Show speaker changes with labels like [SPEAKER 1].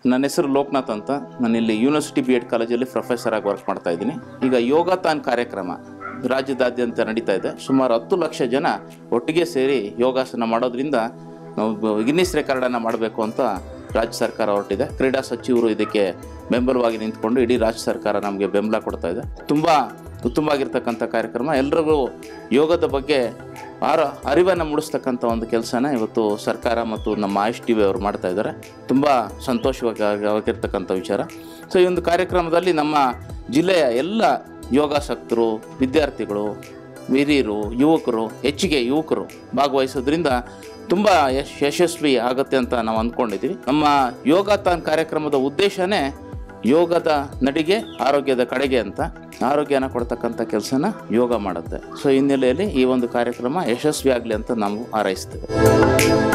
[SPEAKER 1] ನನ್ನ ಹೆಸರು ಲೋಕನಾಥ್ ಅಂತ ನಾನು ಇಲ್ಲಿ ಯೂನಿವರ್ಸಿಟಿ ಬಿ ಎಡ್ ಕಾಲೇಜಲ್ಲಿ ಪ್ರೊಫೆಸರ್ ಆಗಿ ವರ್ಕ್ ಮಾಡ್ತಾ ಇದ್ದೀನಿ ಈಗ ಯೋಗಾಥಾನ್ ಕಾರ್ಯಕ್ರಮ ರಾಜ್ಯದಾದ್ಯಂತ ನಡೀತಾ ಇದೆ ಸುಮಾರು ಹತ್ತು ಲಕ್ಷ ಜನ ಒಟ್ಟಿಗೆ ಸೇರಿ ಯೋಗಾಸನ ಮಾಡೋದ್ರಿಂದ ನಾವು ಗಿನ್ನಿಸ್ ರೆಕಾರ್ಡನ್ನು ಮಾಡಬೇಕು ಅಂತ ರಾಜ್ಯ ಸರ್ಕಾರ ಹೊರಟಿದೆ ಕ್ರೀಡಾ ಸಚಿವರು ಇದಕ್ಕೆ ಬೆಂಬಲವಾಗಿ ನಿಂತ್ಕೊಂಡು ಇಡೀ ರಾಜ್ಯ ಸರ್ಕಾರ ನಮಗೆ ಬೆಂಬಲ ಕೊಡ್ತಾ ಇದೆ ತುಂಬ ಉತ್ತಮವಾಗಿರ್ತಕ್ಕಂಥ ಕಾರ್ಯಕ್ರಮ ಎಲ್ರಿಗೂ ಯೋಗದ ಬಗ್ಗೆ ಆರ ಅರಿವನ್ನು ಮೂಡಿಸ್ತಕ್ಕಂಥ ಒಂದು ಕೆಲಸನ ಇವತ್ತು ಸರ್ಕಾರ ಮತ್ತು ನಮ್ಮ ಆಯುಷ್ ಟಿ ವಿ ಅವರು ಮಾಡ್ತಾ ಇದ್ದಾರೆ ತುಂಬ ಸಂತೋಷವಾಗಿ ಆಗಿರ್ತಕ್ಕಂಥ ವಿಚಾರ ಸೊ ಈ ಒಂದು ಕಾರ್ಯಕ್ರಮದಲ್ಲಿ ನಮ್ಮ ಜಿಲ್ಲೆಯ ಎಲ್ಲ ಯೋಗಾಸಕ್ತರು ವಿದ್ಯಾರ್ಥಿಗಳು ಹಿರಿಯರು ಯುವಕರು ಹೆಚ್ಚಿಗೆ ಯುವಕರು ಭಾಗವಹಿಸೋದ್ರಿಂದ ತುಂಬ ಯಶ್ ಯಶಸ್ವಿ ಆಗುತ್ತೆ ಅಂತ ನಾವು ಅಂದ್ಕೊಂಡಿದ್ದೀವಿ ನಮ್ಮ ಯೋಗಾಥಾನ್ ಕಾರ್ಯಕ್ರಮದ ಉದ್ದೇಶನೇ ಯೋಗದ ನಡಿಗೆ ಆರೋಗ್ಯದ ಕಡೆಗೆ ಅಂತ ಆರೋಗ್ಯನ ಕೊಡ್ತಕ್ಕಂಥ ಕೆಲಸನ ಯೋಗ ಮಾಡುತ್ತೆ ಸೊ ಹಿನ್ನೆಲೆಯಲ್ಲಿ ಈ ಒಂದು ಕಾರ್ಯಕ್ರಮ ಯಶಸ್ವಿ ಆಗಲಿ ಅಂತ ನಾವು ಹಾರೈಸ್ತೇವೆ